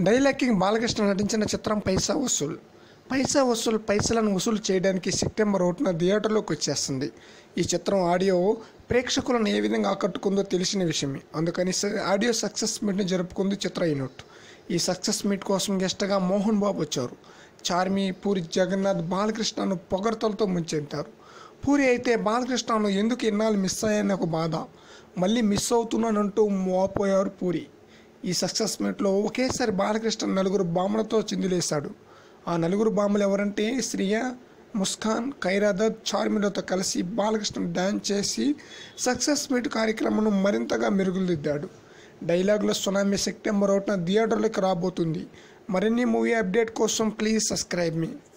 dialogue king Balakrishna నటించిన చిత్రం పైసా వసూల్ పైసా వసూల్ పైసలను వసూలు చేయడానికి సెప్టెంబర్ ఒకటిన థియేటర్లోకి వచ్చేస్తుంది ఈ చిత్రం ఆడియో ప్రేక్షకులను ఏ విధంగా ఆకట్టుకుందో తెలిసిన విషయమే అందుకని స- ఆడియో సక్సెస్ మీట్ని జరుపుకుంది చిత్ర యూనిట్ ఈ సక్సెస్ మీట్ కోసం గెస్ట్గా మోహన్ బాబు వచ్చారు చార్మి పూరి జగన్నాథ్ బాలకృష్ణను పొగడ్తలతో ముంచెత్తారు పూరి అయితే బాలకృష్ణను ఎందుకు ఇన్నాళ్ళు మిస్ అయ్యాయని ఒక బాధ మళ్ళీ మిస్ అవుతున్నానంటూ మోపోయారు పూరి ఈ సక్సెస్ మీట్లో ఒకేసారి బాలకృష్ణ నలుగురు బామ్మలతో చిందులేశాడు ఆ నలుగురు బామ్మలు ఎవరంటే శ్రియ ముస్కాన్ ఖైరాదత్ చార్మిలతో కలిసి బాలకృష్ణ డ్యాన్స్ చేసి సక్సెస్ మీట్ కార్యక్రమం మరింతగా మెరుగుదిద్దాడు డైలాగుల సునామీ సెప్టెంబర్ ఒకటిన థియేటర్లోకి రాబోతుంది మరిన్ని మూవీ అప్డేట్ కోసం ప్లీజ్ సబ్స్క్రైబ్ మీ